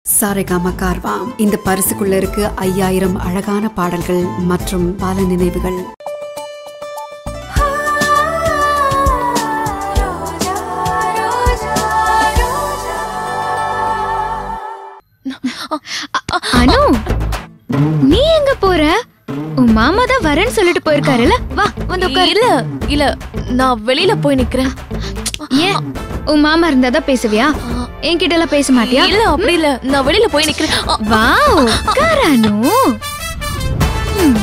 சாரேகாமா கார்வாம் இந்த பரிசுக்குள்ள இருக்கு ஐயாயிரம் அழகான பாடல்கள் மற்றும் பல நினைவுகள் அனு நீ எங்க போற உன் மாமா தான் வரேன்னு சொல்லிட்டு போயிருக்காருல்ல வா வந்து உட்காரு இல்ல இல்ல நான் வெளியில போய் நிக்கிறேன் ஏன் உன் மாமா இருந்தாதான் பேசுவியா என்கிட்ட எல்லாம் பேச மாட்டியா இல்ல அப்படி இல்ல நான் வெளியில போய் நிக்கிறேன் அ, வா உட்காரு அனு ம்.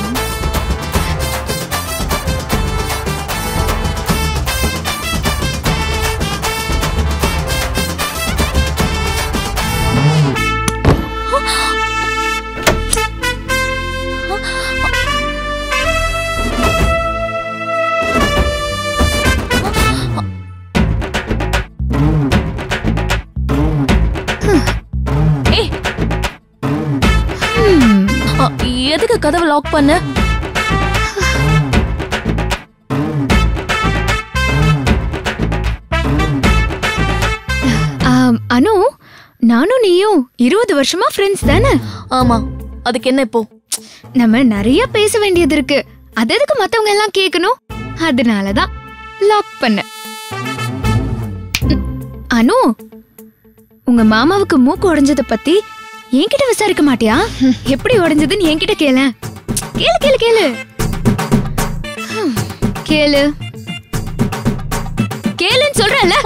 ஏய் ம். அ, எதுக்கு கதவை லாக் பண்ண ஆம், அனு நானும் நீயும் இருபது வருஷமா ஃப்ரெண்ட்ஸ் தானே ஆமா அதுக்கு என்ன இப்போ நம்ம நிறைய பேச வேண்டியது இருக்கு அது எதுக்கு மத்தவங்க எல்லாம் கேட்கணும் அதனாலதான் லாக் பண்ண ம், அனு உங்க மாமாவுக்கு மூக்கு உடைஞ்சத பத்தி என்கிட்ட விசாரிக்க மாட்டியா எப்படி உடைஞ்சதுன்னு என்கிட்ட கேள கேளு கேளு கேளு ஹம், கேளு கேளுன்னு சொல்றேன்ல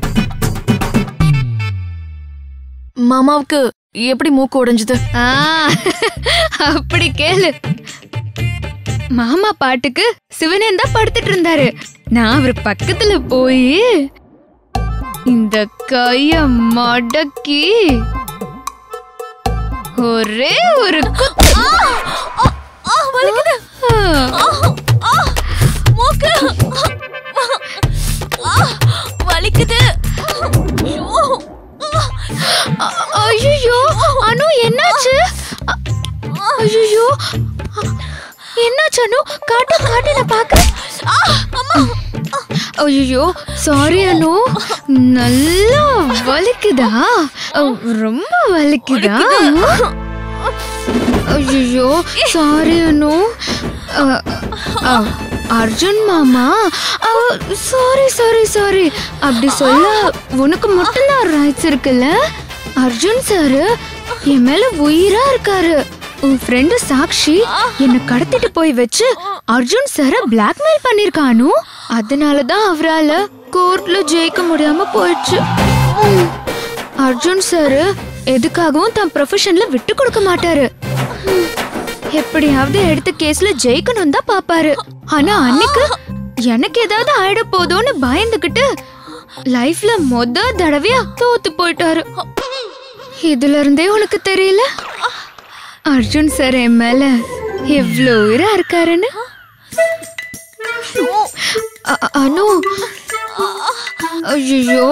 மாமாவுக்கு எப்படி மூக்கு உடைஞ்சது ஆ, அப்படி கேளு மாமா பாட்டுக்கு சிவனேன் தான் படுத்துட்டு இருந்தாரு நான் அவர் பக்கத்துல போய் இந்த கைய மடக்கி ஒரே ஒரு குத்து. ஆ, மூக்கு ஆ, வலிக்குது ஐயோ அனு என்னாச்சு ஐயோ என்னாச்சு அனு காட்டு காட்டு நான் பாக்குறேன் ஐயோ சாரி அனு நல்லா வலிக்குதா அஹ், ரொம்ப வலிக்குதா ஐயோ சாரி அனு அஹ், அஹ், அர்ஜுன் மாமா சாரி சாரி சாரி அப்படி சொல்ல உனக்கு மட்டும்தான் ரைட்ஸ் இருக்குல்ல அர்ஜுன் சாரு என் மேல உயிரா இருக்காரு உன் ஃப்ரெண்டு சாக்ஷி என்ன கடத்திட்டு போய் வச்சு அர்ஜுன் சார பிளாக்மெயில் பண்ணிருக்கானு அதனாலதான் அவரால கோர்ட்ல ஜெயிக்க முடியாம போயிடுச்சு ம். அர்ஜுன் சாரு எதுக்காகவும் தன் ப்ரொஃபஷன்ல விட்டு கொடுக்க மாட்டாரு ம். எப்படியாவது எடுத்த கேஸ்ல ஜெயிக்கணும் தான் பாப்பாரு ஆனா அன்னைக்கு எனக்கு ஏதாவது ஆயிட போதோன்னு பயந்துகிட்டு லைஃப்ல மொத தடவையா தோத்து போயிட்டாரு இதுல இருந்தே உனக்கு தெரியல அர்ஜுன் சார் என் மேல எவ்வளோ உயிரா இருக்காருன்னு அ- அ- அனு ஐயோ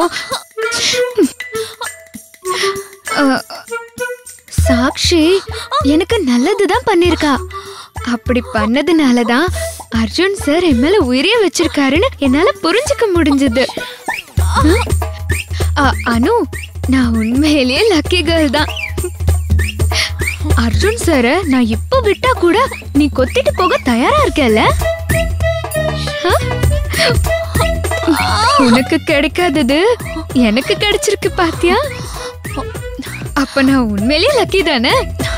சாக்ஷி எனக்கு நல்லதுதான் பண்ணிருக்கா அப்படி பண்ணதுனால தான் அர்ஜுன் சார் என் மேல உயிரே வச்சிருக்காருன்னு என்னால புரிஞ்சுக்க முடிஞ்சது அனு நான் உண்மையிலேயே லக்கி கேர்ள் தான் அர்ஜுன் சார நான் இப்ப விட்டா கூட நீ கொத்திட்டு போக தயாரா இருக்கல உனக்கு கிடைக்காதது எனக்கு கிடைச்சிருக்கு பாத்தியா அப்ப நான் உண்மையிலேயே லக்கி தானே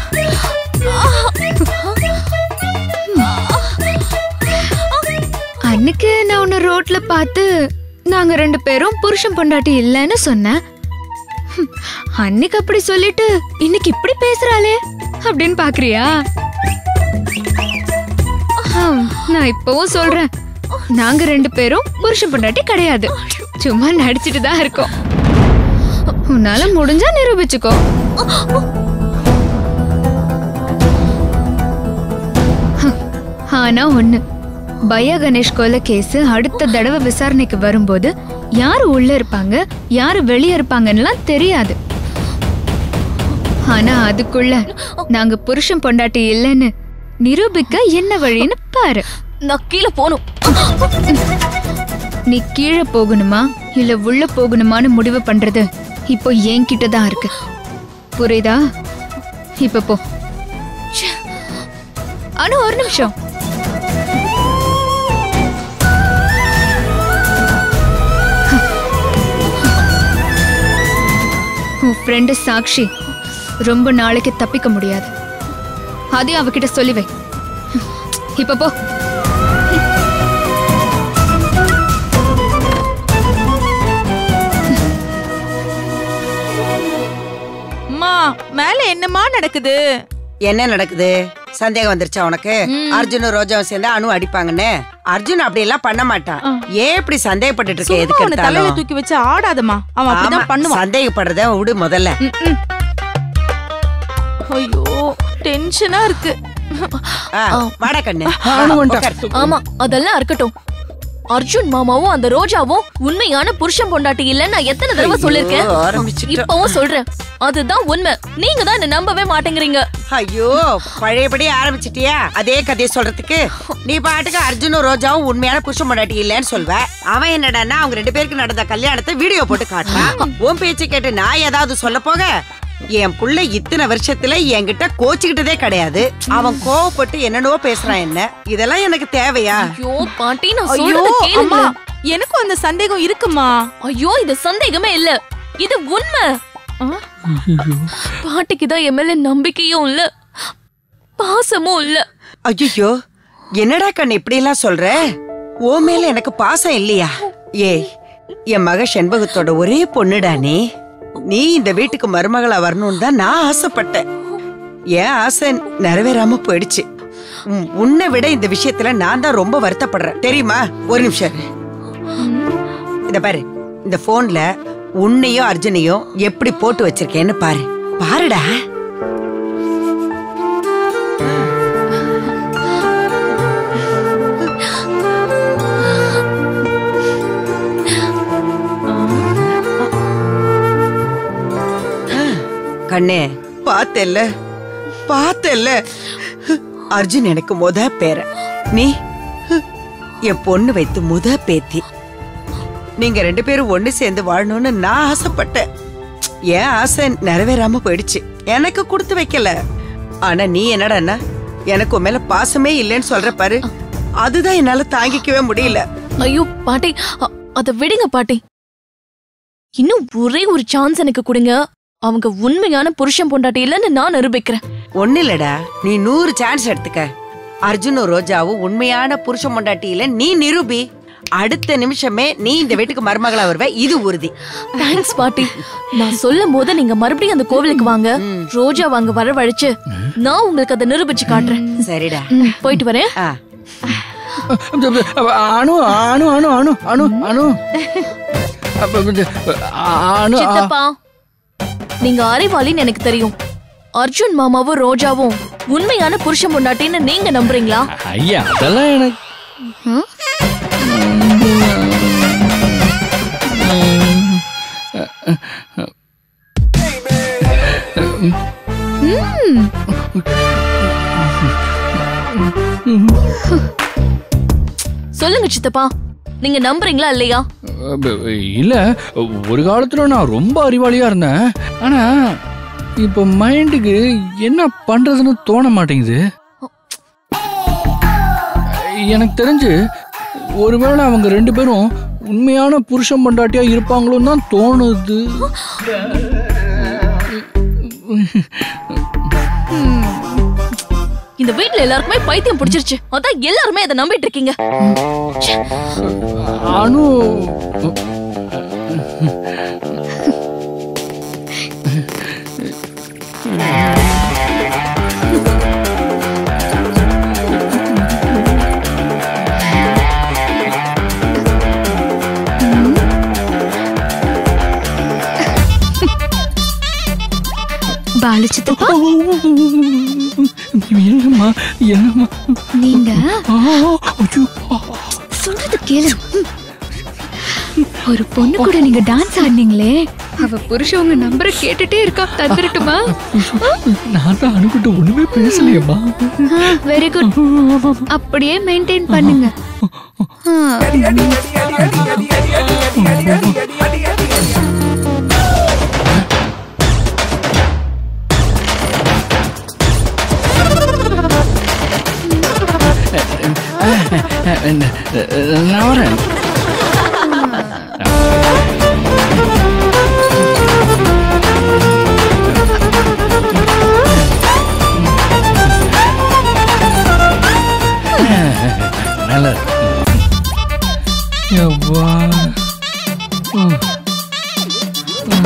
அன்னைக்கு நான் உன்னை ரோட்ல பார்த்து நாங்க ரெண்டு பேரும் புருஷன் பொண்டாட்டி இல்லைன்னு சொன்னேன் ஹம், அன்னைக்கு அப்படி சொல்லிட்டு இன்னைக்கு இப்படி பேசுறாளே அப்படின்னு பாக்குறியா ஆம், நான் இப்பவும் சொல்றேன் நாங்க ரெண்டு பேரும் புருஷன் பொண்டாட்டி கிடையாது சும்மா நடிச்சிட்டு தான் இருக்கோம் உன்னால முடிஞ்சா நிரூபிச்சுக்கோ ஹம், ஆனா ஒண்ணு பயா கணேஷ் கொலை கேஸ் அடுத்த தடவை விசாரணைக்கு வரும்போது யாரு உள்ள இருப்பாங்க யாரு வெளிய இருப்பாங்கன்னுலாம் தெரியாது ஆனா அதுக்குள்ள நாங்க புருஷன் பொண்டாட்டி இல்லைன்னு நிரூபிக்க என்ன வழின்னு பாரு நான் கீழே போகணும் நீ கீழே போகணுமா இல்ல உள்ள போகணுமான்னு முடிவு பண்றது இப்போ என்கிட்ட தான் இருக்கு புரியுதா இப்ப போ அனு ஒரு நிமிஷம் உன் ஃப்ரெண்டு சாக்ஷி ரொம்ப நாளைக்கு தப்பிக்க முடியாது அதையும் அவகிட்ட சொல்லி வை இப்ப போ அம்மா மேல என்னம்மா நடக்குது என்ன நடக்குது சந்தேகம் வந்துருச்சா உனக்கு அர்ஜுனும் ரோஜாவும் சேர்ந்து அணு அடிப்பாங்கன்னு அர்ஜுன் அப்படி எல்லாம் பண்ண மாட்டான் ஏன் இப்படி சந்தேகப்பட்டுட்டு இருக்க சும்மா எதுக்கு அவனை தலையில எடுத்தாலும் தூக்கி வச்சு ஆடாதம்மா அவன் ஆமா, அப்படிதான் பண்ணுவான் சந்தேகப்படுறத விடு முதல்ல ம், ம். ஐயோ டென்ஷனா இருக்கு ஆ, வாடா கண்ணு உட்காரு. ஆமா அதெல்லாம் இருக்கட்டும் அர்ஜுன் மாமாவும் அந்த ரோஜாவும் உண்மையான புருஷன் பொண்டாட்டி இல்லன்னு நான் எத்தனை தடவை சொல்லிருக்கேன் ஐயோ, ஆரம்பிச்சிட்டோம். இப்பவும் சொல்றேன் அதுதான் உண்மை நீங்க தான் என்ன நம்பவே மாட்டேங்கிறீங்க ஐயோ பழையபடி ஆரம்பிச்சிட்டியா அதே கதையை சொல்றதுக்கு நீ பாட்டுக்கு அர்ஜுனும் ரோஜாவும் உண்மையான புருஷன் பொண்டாட்டி இல்லைன்னு சொல்வ அவன் என்னடான்னா அவங்க ரெண்டு பேருக்கு நடந்த கல்யாணத்தை வீடியோ போட்டு காட்டுறான் உன் பேச்சு கேட்டு நான் ஏதாவது சொல்ல போக என் புள்ள இத்தனை வருஷத்துல என்கிட்ட கோச்சுக்கிட்டதே கிடையாது அவன் கோவப்பட்டு என்னென்னவோ பேசுறான் என்ன இதெல்லாம் எனக்கு தேவையா ஐயோ பாட்டி நான் ஐயோ சொல்றத கேளுங்க அம்மா எனக்கும் அந்த சந்தேகம் இருக்குமா ஐயோ இது சந்தேகமே இல்ல இது உண்மை ஆ? பாட்டிக்கு தான் என் மேல நம்பிக்கையும் இல்ல பாசமும் இல்ல ஐயோ என்னடா கண்ணு இப்படி எல்லாம் சொல்ற ஓ மேல எனக்கு பாசம் இல்லையா ஏய் என் மக செண்பகத்தோட ஒரே பொண்ணுடா நீ நீ இந்த வீட்டுக்கு மருமகளா வரணும்னு தான் நான் ஆசைப்பட்டேன் என் ஆசை நிறைவேறாம போயிடுச்சு உம், உன்னை விட இந்த விஷயத்துல நான் தான் ரொம்ப வருத்தப்படுறேன் தெரியுமா ஒரு நிமிஷம் இரு. இத பாரு இந்த போன்ல உன்னையும் அர்ஜுனையும் எப்படி போட்டு வச்சிருக்கேன்னு பாரு பாருடா கண்ணே பார்த்தல்ல பார்த்தல்ல அர்ஜுன் எனக்கு முத பேர நீ என் பொண்ணு வைத்து முத பேத்தி நீங்க ரெண்டு பேரும் ஒண்ணு சேர்ந்து வாழணும்னு நான் ஆசைப்பட்டேன் என் ஆசை நிறைவேறாம போயிடுச்சு எனக்கு கொடுத்து வைக்கல ஆனா நீ என்னடான்னா எனக்கு உன் மேல பாசமே இல்லைன்னு சொல்ற பாரு அதுதான் என்னால தாங்கிக்கவே முடியல ஐயோ பாட்டி அ- அத விடுங்க பாட்டி இன்னும் ஒரே ஒரு சான்ஸ் எனக்கு கொடுங்க அவங்க உண்மையான புருஷன் பொண்டாட்டி இல்லைன்னு நான் நிரூபிக்கிறேன் ஒண்ணு இல்லடா நீ நூறு சான்ஸ் எடுத்துக்க அர்ஜுனும் ரோஜாவும் உண்மையான புருஷன் பொண்டாட்டியில நீ நிரூபி அடுத்த நிமிஷமே நீ இந்த வீட்டுக்கு மருமகளா வருவ இது உறுதி தேங்க்ஸ் பாட்டி நான் சொல்லும் போது நீங்க மறுபடியும் அந்த கோவிலுக்கு வாங்க ரோஜா வாங்க வரவழைச்சு நான் உங்களுக்கு அதை நிரூபிச்சு காட்டுறேன் சரிடா ம், போயிட்டு வரேன் ஆ அணு அணு அணு அணு அணு அணு அப்ப இது, அணு ஆ- சித்தப்பா நீங்க அறிவாளின்னு எனக்கு தெரியும் அர்ஜுன் மாமாவும் ரோஜாவும் உண்மையான புருஷன் பொண்டாட்டின்னு நீங்க நம்புறீங்களா ஐயா அதெல்லாம் எனக்கு சொல்லுங்க சித்தப்பா நீங்க நம்புறீங்களா இல்லையா அப்ப, இல்ல ஒரு காலத்துல நான் ரொம்ப அறிவாளியா இருந்தேன் ஆனா இப்ப மைண்டுக்கு என்ன பண்றதுன்னு தோண மாட்டேங்குது எனக்கு தெரிஞ்சு ஒருவேளை அவங்க ரெண்டு பேரும் உண்மையான புருஷன் பொண்டாட்டியா இருப்பாங்களோன்னு தான் தோணுது இந்த வீட்ல எல்லாருக்குமே பைத்தியம் பிடிச்சிருச்சு அதான் எல்லாருமே அதை நம்பிட்டு இருக்கீங்க அனு பாலு சித்தப்பா என்னம்மா என்னம்மா நீங்க ஆ, ஐயோ, ஆ. சொல்றது கேளு ஒரு பொண்ணு கூட நீங்க டான்ஸ் ஆடினீங்களே அவ புருஷன் உங்க நம்பரை கேட்டுட்டே இருக்கா தந்துரட்டுமா நான் தான் அனுப்பிட்டு ஒண்ணுமே பேசலையம்மா வெரி குட் அப்படியே மெயின்டைன் பண்ணுங்க ஆ. என்ன, நான் வரேன் நல்லா இருக்கு. யப்பா. ம். ம்.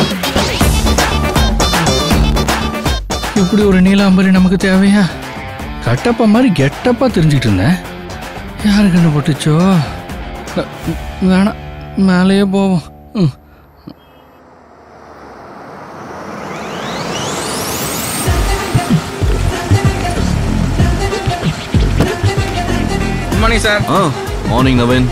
இப்படி ஒரு நீலாம்பரி நமக்கு தேவையா கட்டப்பா மாதிரி கெட்டப்பா தெரிஞ்சுக்கிட்டு இருந்தேன் யாரு கண்டுபட்டுச்சோ அ, வேணாம் மேலேயே போவோம் ம். குட் மார்னிங் சார் ஆ மார்னிங் நவீன்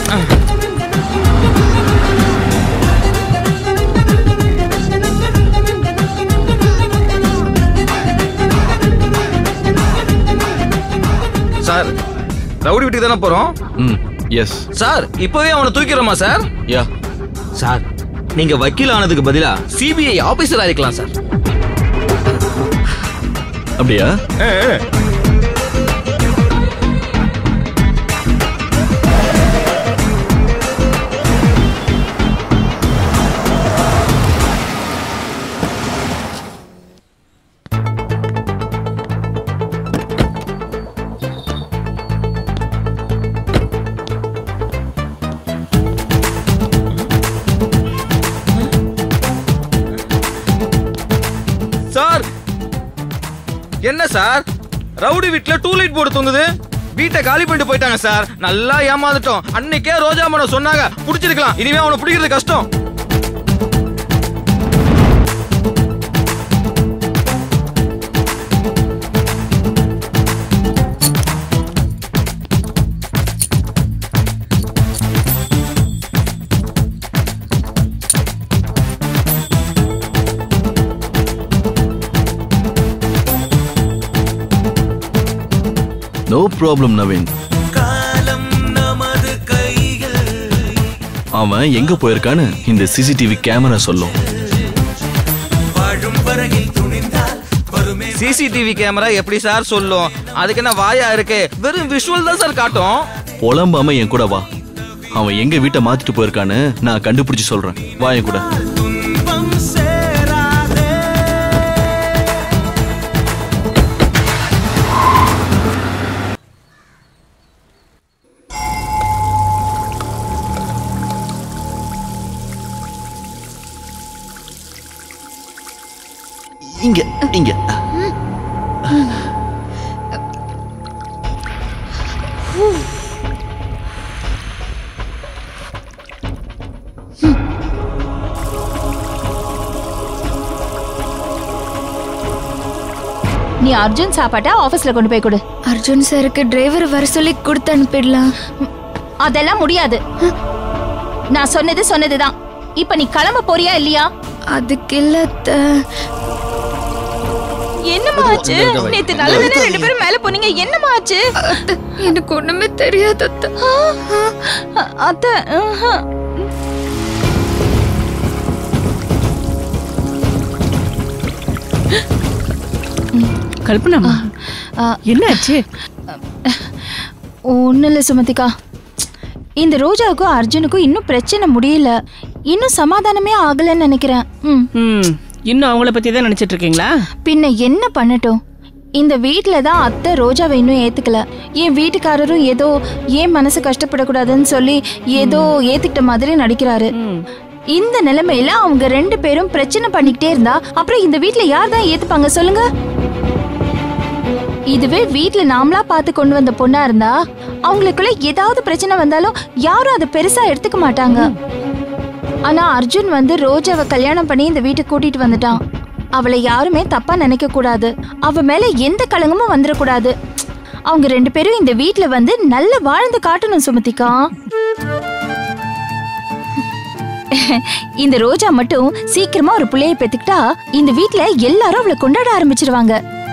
சார் ரவுடி வீட்டுக்கு தானே போறோம் ம் எஸ் சார் இப்பவே அவனை தூக்கிறோமா சார் யா சார் நீங்க வக்கீல் ஆனதுக்கு பதிலா சிபிஐ ஆபீசர் ஆயிருக்கலாம் சார் அப்படியா சார் என்ன சார் ரவுடி வீட்ல டூ லைட் போர்டு தொங்குது வீட்டை காலி பண்ணிட்டு போயிட்டாங்க சார் நல்லா ஏமாந்துட்டோம் அன்னைக்கே ரோஜா மனம் சொன்னாங்க புடிச்சிருக்கலாம் இனிமே அவனை பிடிக்கிறது கஷ்டம் நோ ப்ராப்ளம் நவீன் அவன் எங்க போயிருக்கான்னு இந்த சிசிடிவி கேமரா சொல்லும் சிசிடிவி கேமரா எப்படி சார் சொல்லும் அதுக்கு என்ன வாயா இருக்கு வெறும் விஷுவல் தான் சார் காட்டும் புலம்பாம என் கூட வா அவன் எங்க வீட்டை மாத்திட்டு போயிருக்கான்னு நான் கண்டுபிடிச்சு சொல்றேன் வா என் கூட இங்க இங்க நீ அர்ஜுன் சாப்பாட்டை ஆபீஸ்ல கொண்டு போய் கொடு அர்ஜுன் சாருக்கு டிரைவர் வர சொல்லி கொடுத்து அனுப்பிடலாம் அதெல்லாம் முடியாது நான் சொன்னது சொன்னதுதான் இப்ப நீ கிளம்ப போறியா இல்லையா அதுக்கு இல்ல அத்தை. என்னம்மா ஆச்சு நேத்து நல்லதானே ரெண்டு பேரும் மேல போனீங்க என்னம்மா ஆச்சு அத்தை, எனக்கு ஒண்ணுமே தெரியாது அத்தை. அ- அத்தை ஆஹா. கல்பனாமா என்னாச்சு ஒன்னும் இல்ல சுமதிகா இந்த ரோஜாவுக்கும் அர்ஜுனுக்கும் இன்னும் பிரச்சனை முடியல இன்னும் சமாதானமே ஆகலைன்னு நினைக்கிறேன் ம் ம் இன்னும் அவங்கள பத்தி தான் நினைச்சிட்டு இருக்கீங்களா பின்ன என்ன பண்ணட்டும் இந்த வீட்ல தான் அத்தை ரோஜாவை இன்னும் ஏத்துக்கல என் வீட்டுக்காரரும் ஏதோ ஏன் மனசு கஷ்டப்படக்கூடாதுன்னு சொல்லி ஏதோ ஏத்துக்கிட்ட மாதிரி நடிக்கிறாரு ம். இந்த நிலைமையில அவங்க ரெண்டு பேரும் பிரச்சனை பண்ணிக்கிட்டே இருந்தா அப்புறம் இந்த வீட்ல யார் தான் ஏத்துப்பாங்க சொல்லுங்க இதுவே வீட்ல நாமளா பார்த்து கொண்டு வந்த பொண்ணா இருந்தா அவங்களுக்குள்ள ஏதாவது பிரச்சனை வந்தாலும் யாரும் அதை பெருசா எடுத்துக்க மாட்டாங்க ஆனா அர்ஜுன் வந்து ரோஜாவை கல்யாணம் பண்ணி இந்த வீட்டுக்கு கூட்டிட்டு வந்துட்டான் அவளை யாருமே தப்பா நினைக்க கூடாது அவ மேல எந்த களங்கமும் வந்துடக்கூடாது அவங்க ரெண்டு பேரும் இந்த வீட்ல வந்து நல்ல வாழ்ந்து காட்டணும் சுமதிக்கா இந்த ரோஜா மட்டும் சீக்கிரமா ஒரு புள்ளைய பெத்துக்கிட்டா இந்த வீட்ல எல்லாரும் அவளை கொண்டாட ஆரம்பிச்சிருவாங்க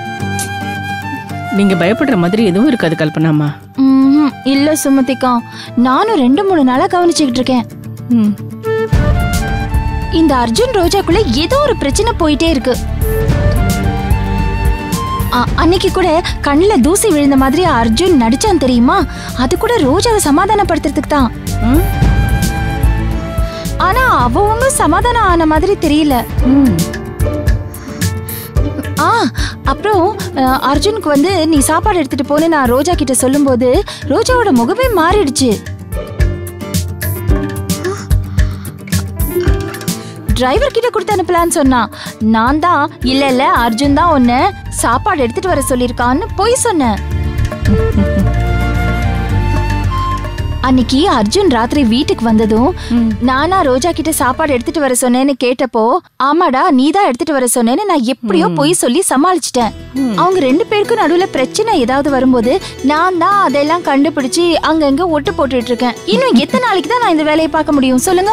நீங்க பயப்படுற மாதிரி எதுவும் இருக்காது கல்பனாமா ம்ஹும். இல்ல சுமதிக்கா நானும் ரெண்டு மூணு நாளா கவனிச்சுக்கிட்டு இருக்கேன் ம் இந்த அர்ஜுன் ரோஜாக்குள்ள ஏதோ ஒரு பிரச்சனை போயிட்டே இருக்கு அ- அன்னைக்கு கூட கண்ணுல தூசி விழுந்த மாதிரி அர்ஜுன் நடிச்சான் தெரியுமா அது கூட ரோஜாவை சமாதானப்படுத்துறதுக்கு தான் ஆனா அவ ஒன்றும் சமாதானம் ஆன மாதிரி தெரியல ஆ அப்புறம் அஹ், அர்ஜுனுக்கு வந்து நீ சாப்பாடு எடுத்துட்டு போன்னு நான் ரோஜா கிட்ட சொல்லும்போது ரோஜாவோட முகமே மாறிடுச்சு டிரைவர் கிட்ட கொடுத்து அனுப்பலான்னு சொன்னான் நான் தான் இல்ல இல்ல அர்ஜுன் தான் உன்னை சாப்பாடு எடுத்துட்டு வர சொல்லியிருக்கான்னு பொய் சொன்னேன் அன்னைக்கு அர்ஜுன் ராத்திரி வீட்டுக்கு வந்ததும் நானா ரோஜா கிட்ட சாப்பாடு எடுத்துட்டு வர சொன்னேன்னு கேட்டப்போ ஆமாடா நீ தான் எடுத்துட்டு வர சொன்னேன்னு நான் எப்படியோ பொய் சொல்லி சமாளிச்சிட்டேன் அவங்க ரெண்டு பேருக்கும் நடுவுல பிரச்சனை ஏதாவது வரும்போது நான் தான் அதெல்லாம் கண்டுபிடிச்சு அங்கங்க ஒட்டு போட்டுட்டு இருக்கேன் இன்னும் எத்தனை நாளைக்கு தான் நான் இந்த வேலையை பார்க்க முடியும் சொல்லுங்க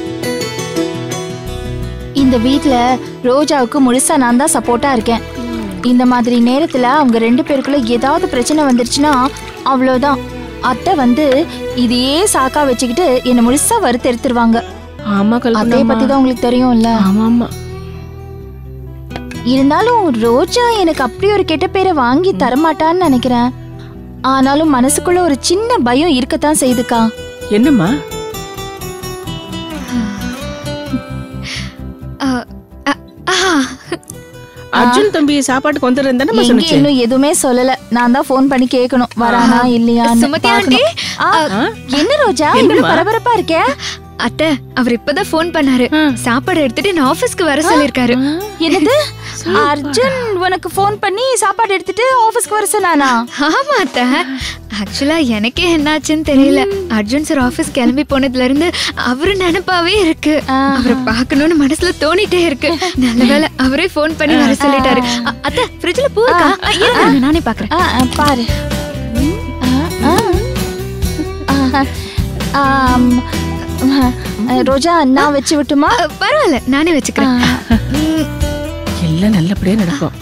இந்த வீட்ல ரோஜாவுக்கு முழுசா நான் தான் சப்போர்ட்டா இருக்கேன் இந்த மாதிரி நேரத்துல அவங்க ரெண்டு பேருக்குள்ள ஏதாவது பிரச்சனை வந்துருச்சுன்னா அவ்வளோதான் அத்தை வந்து இதையே சாக்கா வச்சுக்கிட்டு என்னை முழுசா வறுத்து எடுத்துருவாங்க ஆமா அத்தைய கல்பனா பத்தி தான் உங்களுக்கு தெரியும்ல ஆமா ஆமா இருந்தாலும் ரோஜா எனக்கு அப்படி ஒரு கெட்ட பேரை வாங்கி தரமாட்டான்னு நினைக்கிறேன் ஆனாலும் மனசுக்குள்ள ஒரு சின்ன பயம் இருக்கத்தான் செய்யுதுக்கா என்னம்மா அர்ஜுன் தம்பி சாப்பாட்டுக்கு வந்துடுறேன் தானே எங்க சொன்னேன் இன்னும் எதுவுமே சொல்லல நான் தான் ஃபோன் பண்ணி கேட்கணும் வரானா இல்லையான்னு சுமதி பார்க்கணும். ஆ, என்ன ரோஜா இவ்வளவு என்னம்மா? பரபரப்பா இருக்க அத்தை அவர் இப்பதான் ஃபோன் பண்ணாரு சாப்பாடு எடுத்துட்டு நான் ஆபீஸ்க்கு வர சொல்லிருக்காரு என்னது அர்ஜுன் உனக்கு ஃபோன் பண்ணி சாப்பாடு எடுத்துட்டு ஆபீஸ்க்கு வர சொன்னானா ஆமா அத்தை ஆக்சுவலா எனக்கே என்னாச்சுன்னு தெரியல அர்ஜுன் சார் ஆபீஸ் கிளம்பி போனதுல இருந்து அவரு நினைப்பாவே இருக்கு அவரை பார்க்கணும்னு மனசுல தோணிட்டே இருக்கு நல்ல வேளை அவரே ஃபோன் பண்ணி வர சொல்லிட்டாரு அ- அத்தை ஃப்ரிட்ஜ்ல பூ இருக்கா அ, இருங்க, நானே பாக்குறேன் ஆ, ஆ, பாரு ஆ, ஆ. ஆ, ஆம், ஆ, ரோஜா நான் வச்சு விட்டுமா அ, பரவாயில்ல நானே வச்சுக்கிறேன் எல்லாம் நல்லபடியா நடக்கும்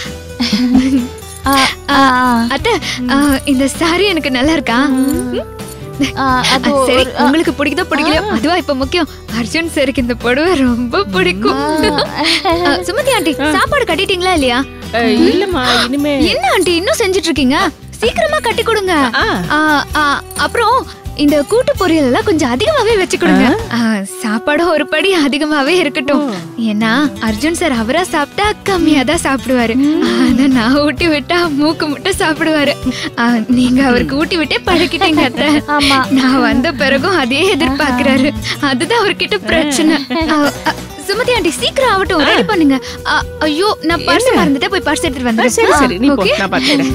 ஆ, ஆ, அத்தை அ, இந்த சாரி எனக்கு நல்லா இருக்கா ஆ, அது அ, சரி ஒரு- உங்களுக்கு பிடிக்குதோ பிடிக்கலையோ அதுவா இப்ப முக்கியம் அர்ஜுன் சாருக்கு இந்த புடவை ரொம்ப பிடிக்கும் அ, சுமதி ஆண்டி சாப்பாடு கட்டிட்டீங்களா இல்லையா அஹ், இல்லம்மா இனிமே என்ன ஆண்டி இன்னும் செஞ்சுட்டு இருக்கீங்க சீக்கிரமா கட்டி கொடுங்க ஆ. ஆ, ஆ, அப்புறம் இந்த கூட்டு பொரியல் எல்லாம் கொஞ்சம் அதிகமாவே வச்சு கொடுங்க ஆ, சாப்பாடும் ஒரு படி அதிகமாவே இருக்கட்டும் ஏன்னா அர்ஜுன் சார் அவரா சாப்பிட்டா கம்மியா தான் சாப்பிடுவாரு ஆனா நான் ஊட்டி விட்டா மூக்கு முட்டை சாப்பிடுவாரு ஆ, நீங்க அவருக்கு ஊட்டி விட்டே பழக்கிட்டீங்க அத்தை ஆமா. நான் வந்த பிறகும் அதே எதிர்பார்க்கிறாரு அதுதான் அவர்கிட்ட பிரச்சனை ஆ, ஆ, சுமதி ஆண்டி சீக்கிரம் ஆகட்டும் ரெடி பண்ணுங்க ஆ, ஐயோ நான் பர்ஸ் மறந்துட்டேன் போய் பர்ஸ் எடுத்துட்டு ஆ, வந்துடுறேன் சரி சரி நீ போ Okay? நான் பாத்துக்கிறேன்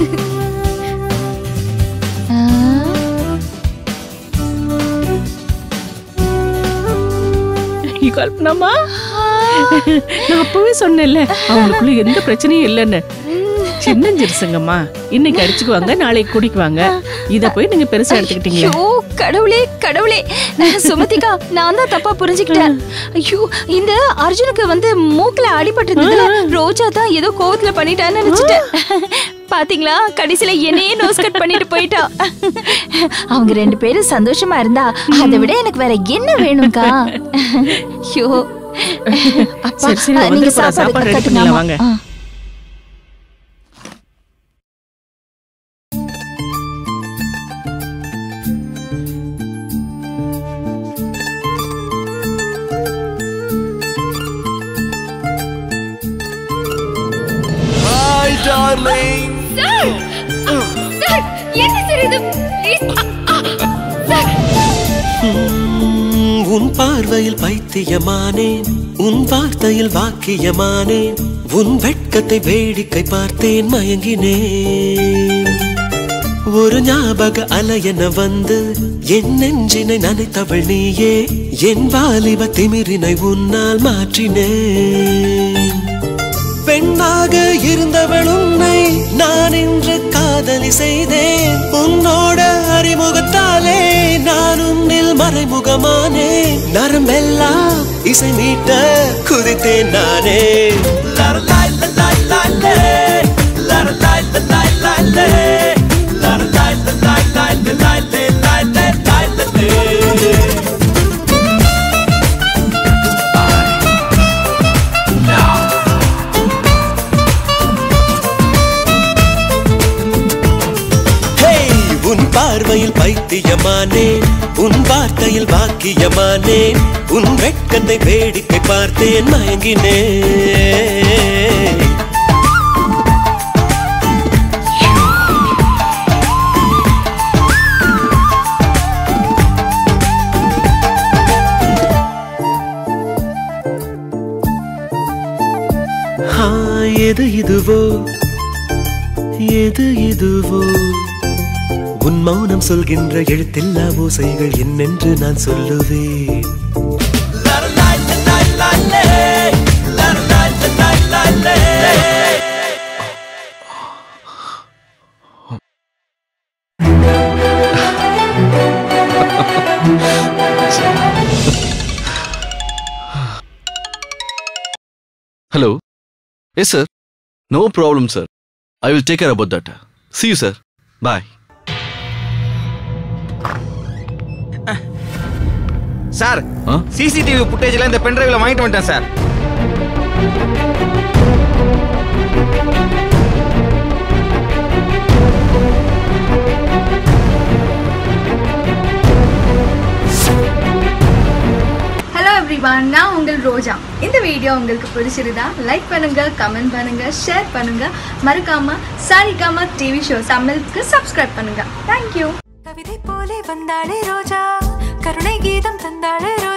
ஆ. கல்பனாமா நான் அப்பவே சொன்னேன்ல அவங்களுக்குள்ள எந்த பிரச்சனையும் இல்லைன்னு சின்னஞ்சிருசுங்கம்மா இன்னைக்கு அடிச்சுக்குவாங்க நாளைக்கு குடிக்குவாங்க இத போய் நீங்க பெருசா எடுத்துக்கிட்டீங்க ஐயோ கடவுளே கடவுளே சுமதிகா நான் தான் தப்பா புரிஞ்சுக்கிட்டேன் ஐயோ இந்த அர்ஜுனுக்கு வந்து மூக்குல அடிபட்டிருந்ததுல ரோஜா தான் ஏதோ கோவத்துல பண்ணிட்டான்னு நினைச்சிட்டேன் பாத்தீங்களா கடைசியில என்னையே நோஸ் கட் பண்ணிட்டு போயிட்டா அவங்க ரெண்டு பேரும் சந்தோஷமா இருந்தா அதை விட எனக்கு வேற என்ன வேணும்க்கா ஐயோ அப்பா, சரி, சரி, நீங்க வந்துட்டு போறா, சாப்பாடு சாப்பாடு கட்டுங்க, எடுத்துக்கலாம், ஆமா. வாங்க. ஆ. சார் என்ன சார் இது Please. ஆ, ஆ, சார் உம், உன் பார்வையில் பைத்தியமானேன் உன் வார்த்தையில் வாக்கியமானேன் உன் வெட்கத்தை வேடிக்கை பார்த்தேன் மயங்கினேன் ஒரு ஞாபக அலையென வந்து என் நெஞ்சினை நனைத்தவள் நீயே என் வாலிப திமிரினை உன்னால் மாற்றினேன் பெண்ணாக இருந்தவள் உன்னை நான் இன்று காதலி செய்தேன் உன்னோட அறிமுகத்தாலே நான் உன்னில் மறைமுகமானே நரம்பெல்லாம் இசை மீட்ட குதித்தேன் நானே லரலாய் லலாய் லாலே, லரலாய் லலாய் லாலே, லரலாய் லலாய் லாலே, லாலே, லாலே, லாலே. பார்வையில் பைத்தியமானேன் உன் வார்த்தையில் வாக்கியமானேன் உன் வெட்கத்தை வேடிக்கை பார்த்தேன் மயங்கினேன் ஆ, எது இதுவோ எது இதுவோ உன் மௌனம் சொல்கின்ற எழுத்தில்லா ஓசைகள் என்னென்று நான் சொல்லுவேன் hello yes sir no problem sir I will take care about that see you sir bye sir CCTV ஃபுட்டேஜ்ல இந்த பென்ட்ரைவ்ல வாங்கிட்டு வந்துட்டேன் சார் ஹலோ எவ்ரிவான் நான் உங்கள் ரோஜா இந்த வீடியோ உங்களுக்கு பிடிச்சிருந்தா லைக் பண்ணுங்க கமெண்ட் பண்ணுங்க ஷேர் பண்ணுங்க மறக்காம சாரிகாமா டிவி ஷோ தமிழுக்கு சப்ஸ்கிரைப் பண்ணுங்க தேங்க்யூ கவிதை போலே வந்தாளே ரோஜா கருணை கீதம் தந்தாளே ரோஜா